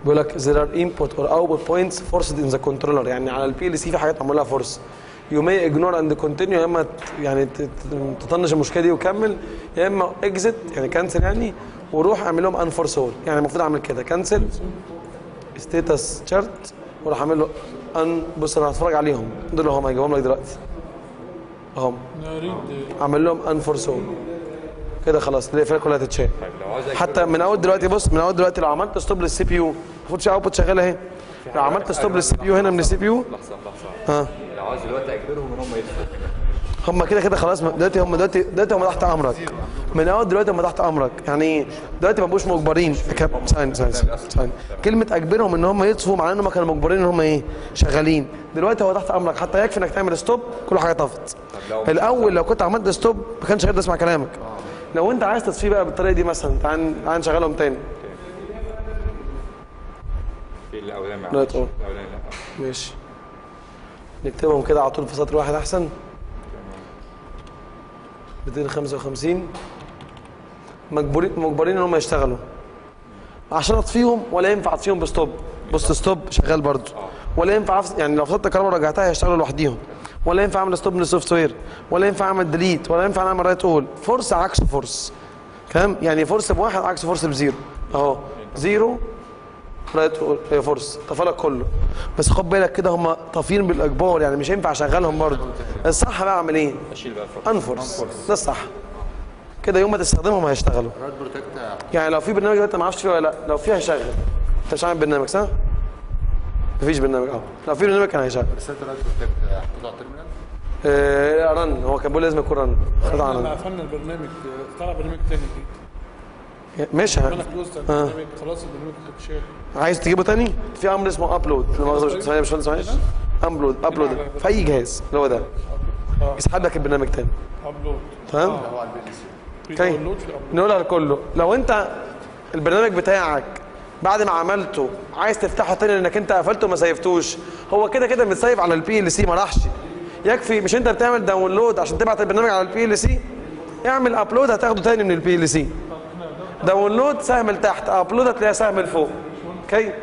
بيقول لك there are input or output points forced in the controller يعني على البي ال سي في حاجات معمول لها فورس you may ignore and continue يا اما ت- يعني ت- ت- تطنش المشكله دي وكمل يا اما exit يعني كنسل يعني وروح اعمل لهم انفورس اول يعني المفروض اعمل كده كنسل ستيتس شارت وراح اعمل له ان بص انا هتفرج عليهم دول هم هجيبهم لك دلوقتي اهم نريد اعمل لهم انفورس اول كده خلاص الفئه كلها تتشال طيب لو عاوز حتى من اول دلوقتي بص من اول دلوقتي لو عملت ستوب للسي بي يو المفروض في اوتبوت شغاله اهي لو عملت ستوب للسي بي يو هنا من السي بي يو لحظه لحظه ها لو عاوز دلوقتي اجبرهم ان هم يدخلوا هم كده كده خلاص دلوقتي هم دلوقتي دلوقتي هم تحت امرك من اول دلوقتي هم تحت امرك يعني ايه دلوقتي ما بقوش مجبرين كم- ثانية ثانية ثانية كلمة اجبرهم ان هم يطفوا معناه ان هم كانوا مجبرين ان هم ايه شغالين دلوقتي هو تحت امرك حتى يكفي انك تعمل ستوب كل حاجة طفت لو- الاول لو كنت عملت ستوب ما كانش هيرضى يسمع كلامك لو انت عايز تطفيه بقى بالطريقة دي مثلا تعال تعال نشغلهم تاني في الاولاني لا تقول. الاولاني لا ماشي نكتبهم كده على طول في سطر واحد احسن 255 مجبورين مجبرين ان هم يشتغلوا عشان اطفيهم ولا ينفع اطفيهم بستوب بص ستوب شغال برضه ولا ينفع أفص... يعني لو فصلت الكهرباء ورجعتها هيشتغلوا لوحديهم ولا ينفع اعمل ستوب من السوفت وير ولا ينفع اعمل ديليت ولا ينفع اعمل رايت اول فورس عكس فورس فاهم يعني فورس بواحد عكس فورس بزيرو اهو زيرو رايت اول فورس طفلك كله بس خد بالك كده هم طافين بالاجبار يعني مش هينفع اشغلهم برضه الصح بقى اعمل ايه اشيل بقى الفرق انفورس ده الصح كده يوم ما تستخدمهم هيشتغلوا راد بروتكت يعني لو في برنامج دلوقتي ما اعرفش فيه ولا لا لو فيه هيشغل انت مش عامل برنامج صح؟ مفيش برنامج اه لو في برنامج كان هيشغل رسالة راد بروتكت هحطه على التيرمينال آه رن هو كان بيقول لازم يكون رن خد على لما رن قفلنا البرنامج طلع برنامج تاني جديد ماشي انا ه- كلوزت البرنامج خلاص البرنامج اتشال عايز تجيبه تاني في امر اسمه ابلود لا مؤاخذه ثانيه مش معلش ابلود ابلود في اي جهاز اللي هو ده اه يسحب لك البرنامج تاني ابلود تمام هو على البي سي في اوكي. داونلود في ابلود نقولها لكله لو انت البرنامج بتاعك بعد ما عملته عايز تفتحه تاني لانك انت قفلته وما سيفتوش هو كده كده متسيف على البي ال سي ما راحش يكفي مش انت بتعمل داونلود عشان تبعت البرنامج على البي ال سي اعمل ابلود هتاخده تاني من البي ال سي داونلود سهم لتحت ابلود هتلاقيها سهم لفوق اوكي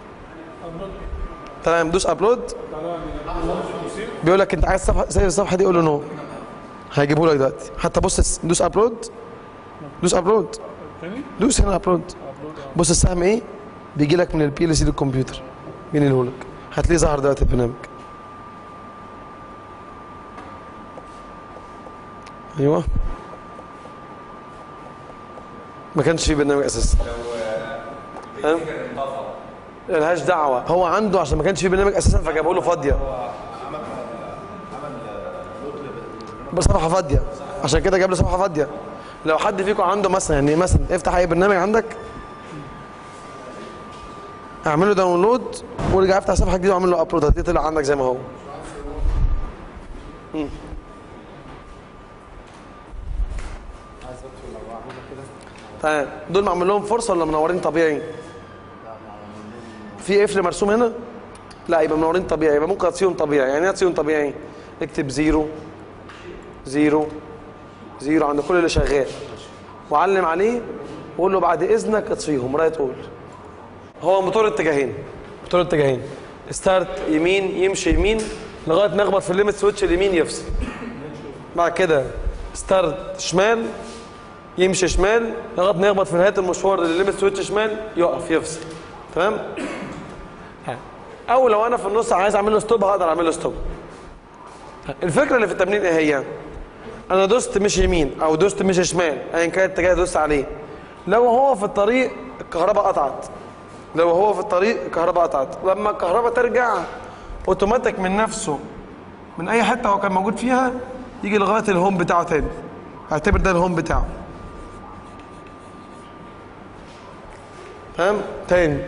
تمام دوس ابلود بيقول لك انت عايز صفحه سيف الصفحه دي قول له نو هيجيبه لك دلوقتي حتى بص دوس ابلود دوس ابلود تاني دوس هنا ابلود بص السهم ايه بيجي لك من البي ال سي للكمبيوتر بينقله لك هتلاقيه ظهر دلوقتي البرنامج ايوه ما كانش في برنامج اساسا فاهم؟ ملهاش دعوه هو عنده عشان ما كانش في برنامج اساسا فجابوا له فاضيه بس صفحه فاضيه عشان كده جاب له صفحه فاضيه لو حد فيكم عنده مثلا يعني مثلا افتح اي برنامج عندك اعمل له داونلود وارجع افتح صفحه جديده واعمل له ابلود هتلاقيه طلع عندك زي ما هو مم. تمام دول معمول لهم فرصه ولا منورين طبيعي؟ في قفل مرسوم هنا؟ لا يبقى منورين طبيعي يبقى ممكن اطفيهم طبيعي يعني ايه اطفيهم طبيعي؟ اكتب زيرو زيرو زيرو عند كل اللي شغال وعلم عليه وقول له بعد اذنك اطفيهم رايت قول هو موتور اتجاهين موتور اتجاهين ستارت يمين يمشي يمين لغايه ما يخبط في الليمت سويتش اليمين يفصل بعد كده ستارت شمال يمشي شمال لغايه ما يخبط في نهايه المشوار الليمت سويتش شمال يقف يفصل تمام او لو انا في النص عايز اعمل له ستوب هقدر اعمل له ستوب الفكره اللي في التمرين ايه هي انا دوست مش يمين او دوست مش شمال ايا كان الاتجاه دوست عليه لو هو في الطريق الكهرباء قطعت لو هو في الطريق الكهرباء قطعت لما الكهرباء ترجع اوتوماتيك من نفسه من اي حته هو كان موجود فيها يجي لغايه الهوم بتاعه تاني اعتبر ده الهوم بتاعه تمام تاني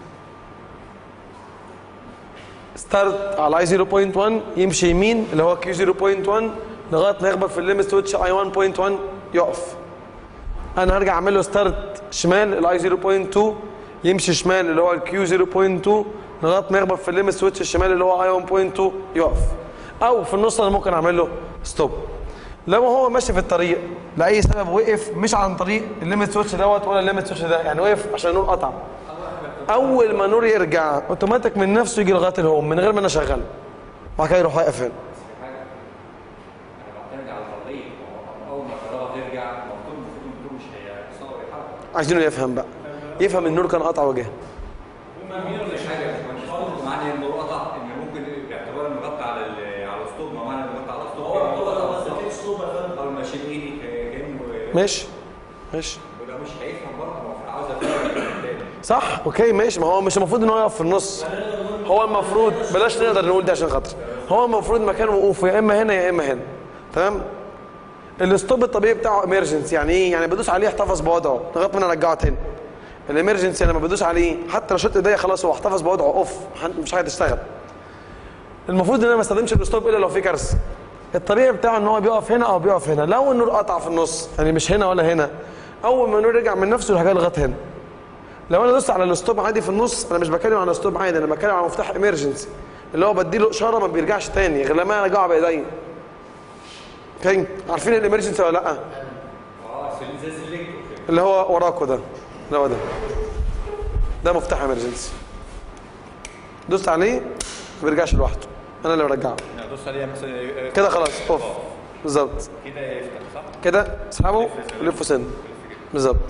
ستارت على اي 0.1 يمشي يمين اللي هو كيو 0.1 لغايه ما يخبط في الليمت سويتش اي 1.1 يقف انا هرجع اعمل له ستارت شمال الاي 0.2 يمشي شمال اللي هو الكيو 0.2 لغايه ما يخبط في الليمت سويتش الشمال اللي هو اي 1.2 يقف او في النص انا ممكن اعمل له ستوب لو هو ماشي في الطريق لاي سبب وقف مش عن طريق الليمت سويتش دوت ولا الليمت سويتش ده يعني وقف عشان نقول قطع اول ما النور يرجع اوتوماتيك من نفسه يجي لغايه الهوم من غير ما انا اشغله وبعد كده يروح واقف هنا بعتمد على الفضائيه اول ما الكهرباء ترجع المفروض المفروض الموتور مش هيحصل له يتحرك عايزينه يفهم بقى يفهم النور كان قطع وجهه مش حاجه مش مفروض معنى ان النور قطع ان ممكن باعتبار انه غطى على ال- على الاسطوب ما معنى انه غطى على الاسطوب هو اول ما اشيل ايدي كانه ماشي ماشي وده مش هيفهم برضه هو عاوز افهم تاني صح اوكي ماشي ما هو مش المفروض ان هو يقف في النص هو المفروض بلاش نقدر نقول ده عشان خاطر هو المفروض مكان وقوفه يا اما هنا يا اما هنا تمام الستوب الطبيعي بتاعه امرجنسي يعني ايه يعني بدوس عليه احتفظ بوضعه لغايه ما انا ارجعه تاني الامرجنسي لما بدوس عليه حتى لو شلت ايديا خلاص هو احتفظ بوضعه اوف مش هتشتغل المفروض ان انا ما استخدمش الستوب الا لو في كارثه الطبيعي بتاعه ان هو بيقف هنا او بيقف هنا لو النور قطع في النص يعني مش هنا ولا هنا اول ما النور رجع من نفسه يروح جاي لغايه هنا لو انا دوست على الستوب عادي في النص انا مش بتكلم على ستوب عادي انا بتكلم على مفتاح امرجنسي اللي هو بديله اشاره ما بيرجعش تاني غير لما انا ارجعه بايديا اوكي عارفين الامرجنسي ولا لا اه زي السلكتور كده اللي هو وراكوا ده اللي هو ده ده مفتاح امرجنسي دوست عليه ما بيرجعش لوحده انا اللي برجعه ادوس عليها مثلا كده خلاص اوف بالظبط كده يفتح صح؟ كده اسحبه ولفه سن بالظبط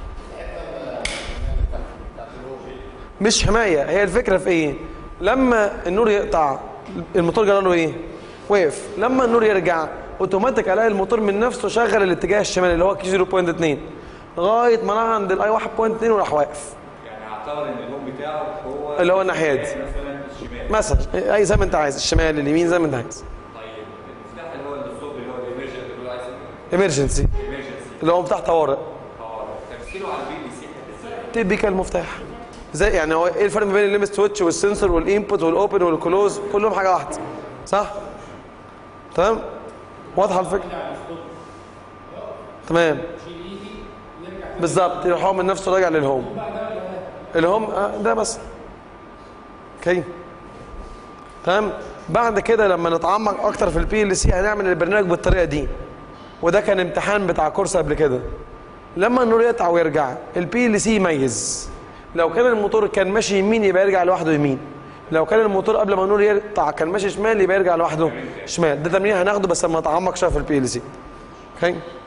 مش حمايه هي الفكره في ايه لما النور يقطع الموتور جرى له ايه وقف لما النور يرجع اوتوماتيك الاقي الموتور من نفسه شغل الاتجاه الشمالي اللي هو كي 0.2 لغايه ما انا عند الاي 1.2 وراح واقف يعني اعتبر ان اللون بتاعه هو اللي هو الناحية دي. مثلا الشمال مثلا اي زي ما انت عايز الشمال اليمين زي ما انت عايز طيب المفتاح اللي هو الصوت اللي هو الامرجنت اللي هو عايز ايمرجنسي امرجنسي اللي هو مفتاح طوارئ اه تمثيله على البي ال سي ازاي؟ تيبيكال مفتاح زي يعني هو ايه الفرق ما بين الليمت سويتش والسنسور والانبوت والاوبن والكلوز كلهم حاجه واحده صح تمام واضحه الفكره تمام بالظبط يروح هو من نفسه راجع للهوم الهوم آه ده بس اوكي تمام بعد كده لما نتعمق اكتر في البي ال سي هنعمل البرنامج بالطريقه دي وده كان امتحان بتاع كورس قبل كده لما النور يقطع ويرجع البي ال سي يميز لو كان الموتور كان ماشي يمين يبقى يرجع لوحده يمين لو كان الموتور قبل ما النور يقطع كان ماشي شمال يبقى يرجع لوحده شمال ده تمرين هناخده بس لما نتعمق شويه في البي ال سي اوكي